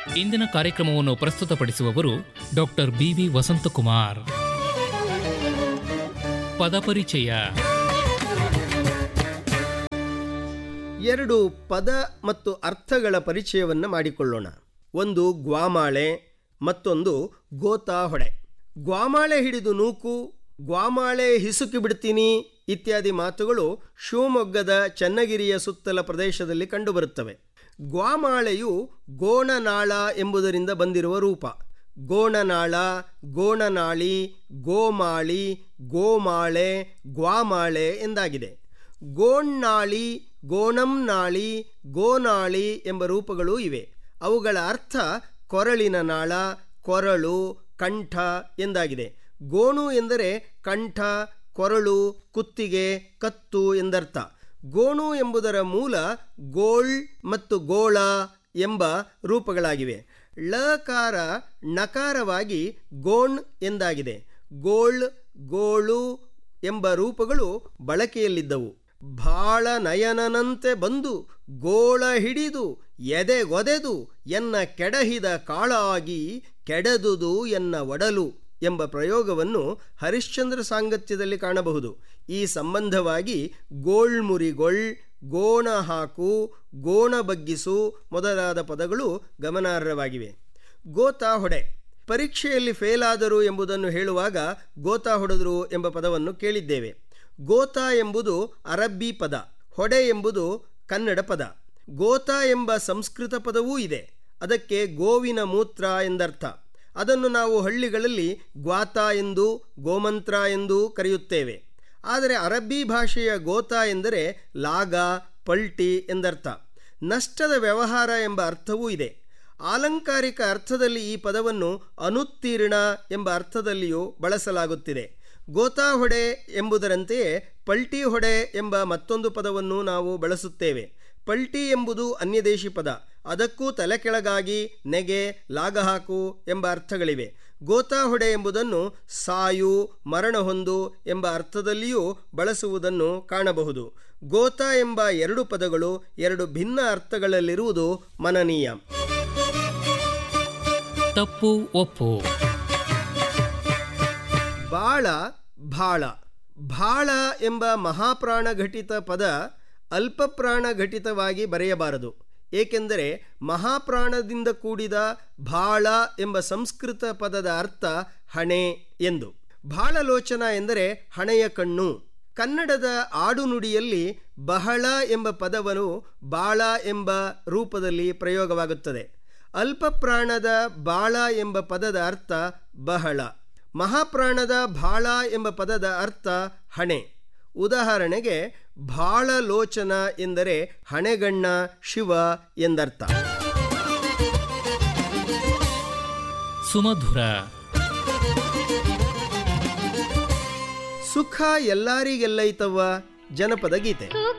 ಇಂದಿನ ಕಾರ್ಯಕ್ರಮವನ್ನು ಪ್ರಸ್ತುತಪಡಿಸುವವರು ಡಾಕ್ಟರ್ ಬಿವಿ ವಸಂತಕುಮಾರ್ ಪದಪರಿಚಯ ಎರಡು ಪದ ಮತ್ತು ಅರ್ಥಗಳ ಪರಿಚಯವನ್ನು ಮಾಡಿಕೊಳ್ಳೋಣ ಒಂದು ಗ್ವಾಮಾಳೆ ಮತ್ತೊಂದು ಗೋತಾಹೊಡೆ ಗ್ವಾಮಾಳೆ ಹಿಡಿದು ನೂಕು ಗ್ವಾಮಾಳೆ ಹಿಸುಕಿ ಬಿಡ್ತೀನಿ ಇತ್ಯಾದಿ ಮಾತುಗಳು ಶಿವಮೊಗ್ಗದ ಚನ್ನಗಿರಿಯ ಸುತ್ತಲ ಪ್ರದೇಶದಲ್ಲಿ ಕಂಡುಬರುತ್ತವೆ ಗ್ವಾಮಾಳೆಯು ಗೋಣನಾಳ ಎಂಬುದರಿಂದ ಬಂದಿರುವ ರೂಪ ಗೋಣನಾಳ ಗೋಣನಾಳಿ ಗೋಮಾಳಿ ಗೋಮಾಳೆ ಗ್ವಾಮಾಳೆ ಎಂದಾಗಿದೆ ಗೋಣ್ಣಾಳಿ ಗೋಣಂನಾಳಿ ಗೋನಾಳಿ ಎಂಬ ರೂಪಗಳೂ ಇವೆ ಅವುಗಳ ಅರ್ಥ ಕೊರಳಿನ ನಾಳ ಕೊರಳು ಕಂಠ ಎಂದಾಗಿದೆ ಗೋಣು ಎಂದರೆ ಕಂಠ ಕೊರಳು ಕುತ್ತಿಗೆ ಕತ್ತು ಎಂದರ್ಥ ಗೋಣು ಎಂಬುದರ ಮೂಲ ಗೋಳ್ ಮತ್ತು ಗೋಳ ಎಂಬ ರೂಪಗಳಾಗಿವೆ ಳಕಾರ ನಕಾರವಾಗಿ ಗೋಣ್ ಎಂದಾಗಿದೆ ಗೋಳ್ ಗೋಳು ಎಂಬ ರೂಪಗಳು ಬಳಕೆಯಲ್ಲಿದ್ದವು ಭಾಳ ನಯನನಂತೆ ಬಂದು ಗೋಳ ಹಿಡಿದು ಎದೆಗೊದೆದು ಎನ್ನ ಕೆಡಹಿದ ಕಾಳಾಗಿ ಕೆಡದುದು ಎನ್ನ ಒಡಲು ಎಂಬ ಪ್ರಯೋಗವನ್ನು ಹರಿಶ್ಚಂದ್ರ ಸಾಂಗತ್ಯದಲ್ಲಿ ಕಾಣಬಹುದು ಈ ಸಂಬಂಧವಾಗಿ ಗೋಳ್ಮುರಿಗೊಳ್ ಗೋಣ ಹಾಕು ಗೋಣ ಬಗ್ಗಿಸು ಮೊದಲಾದ ಪದಗಳು ಗಮನಾರ್ಹವಾಗಿವೆ ಗೋತಾ ಹೊಡೆ ಪರೀಕ್ಷೆಯಲ್ಲಿ ಫೇಲ್ ಆದರು ಎಂಬುದನ್ನು ಹೇಳುವಾಗ ಗೋತಾ ಹೊಡೆದರು ಎಂಬ ಪದವನ್ನು ಕೇಳಿದ್ದೇವೆ ಗೋತಾ ಎಂಬುದು ಅರಬ್ಬಿ ಪದ ಹೊಡೆ ಎಂಬುದು ಕನ್ನಡ ಪದ ಗೋತಾ ಎಂಬ ಸಂಸ್ಕೃತ ಪದವೂ ಇದೆ ಅದಕ್ಕೆ ಗೋವಿನ ಮೂತ್ರ ಎಂದರ್ಥ ಅದನ್ನು ನಾವು ಹಳ್ಳಿಗಳಲ್ಲಿ ಗ್ವಾತ ಎಂದು ಗೋಮಂತ್ರ ಎಂದು ಕರೆಯುತ್ತೇವೆ ಆದರೆ ಅರಬ್ಬಿ ಭಾಷೆಯ ಗೋತಾ ಎಂದರೆ ಲಾಗ ಪಲ್ಟಿ ಎಂದರ್ಥ ನಷ್ಟದ ವ್ಯವಹಾರ ಎಂಬ ಅರ್ಥವೂ ಇದೆ ಆಲಂಕಾರಿಕ ಅರ್ಥದಲ್ಲಿ ಈ ಪದವನ್ನು ಅನುತ್ತೀರ್ಣ ಎಂಬ ಅರ್ಥದಲ್ಲಿಯೂ ಬಳಸಲಾಗುತ್ತಿದೆ ಗೋತಾ ಹೊಡೆ ಎಂಬುದರಂತೆಯೇ ಪಲ್ಟಿ ಹೊಡೆ ಎಂಬ ಮತ್ತೊಂದು ಪದವನ್ನು ನಾವು ಬಳಸುತ್ತೇವೆ ಪಲ್ಟಿ ಎಂಬುದು ಅನ್ಯದೇಶಿ ಪದ ಅದಕ್ಕೂ ತಲೆ ಕೆಳಗಾಗಿ ನೆಗೆ ಲಾಗ ಹಾಕು ಎಂಬ ಅರ್ಥಗಳಿವೆ ಗೋತಾ ಹೊಡೆ ಎಂಬುದನ್ನು ಸಾಯು ಮರಣ ಹೊಂದು ಎಂಬ ಅರ್ಥದಲ್ಲಿಯೂ ಬಳಸುವುದನ್ನು ಕಾಣಬಹುದು ಗೋತಾ ಎಂಬ ಎರಡು ಪದಗಳು ಎರಡು ಭಿನ್ನ ಅರ್ಥಗಳಲ್ಲಿರುವುದು ಮನನೀಯ ತಪ್ಪು ಒಪ್ಪು ಬಾಳ ಭಾಳ ಭಾಳ ಎಂಬ ಮಹಾಪ್ರಾಣ ಘಟಿತ ಪದ ಅಲ್ಪಪ್ರಾಣ ಘಟಿತವಾಗಿ ಬರೆಯಬಾರದು ಏಕೆಂದರೆ ಮಹಾಪ್ರಾಣದಿಂದ ಕೂಡಿದ ಭಾಳ ಎಂಬ ಸಂಸ್ಕೃತ ಪದದ ಅರ್ಥ ಹಣೆ ಎಂದು ಭಾಳಲೋಚನ ಎಂದರೆ ಹಣೆಯ ಕಣ್ಣು ಕನ್ನಡದ ಆಡುನುಡಿಯಲ್ಲಿ ಬಹಳ ಎಂಬ ಪದವನ್ನು ಬಾಳ ಎಂಬ ರೂಪದಲ್ಲಿ ಪ್ರಯೋಗವಾಗುತ್ತದೆ ಅಲ್ಪಪ್ರಾಣದ ಬಾಳ ಎಂಬ ಪದದ ಅರ್ಥ ಬಹಳ ಮಹಾಪ್ರಾಣದ ಭಾಳ ಎಂಬ ಪದದ ಅರ್ಥ ಹಣೆ ಉದಾಹರಣೆಗೆ ಭಾಳ ಲೋಚನ ಎಂದರೆ ಹಣೆಗಣ್ಣ ಶಿವ ಎಂದರ್ಥ ಸುಮಧುರ ಸುಖ ಎಲ್ಲರಿಗೆಲ್ಲೈತವ್ವ ಜನಪದ ಗೀತೆ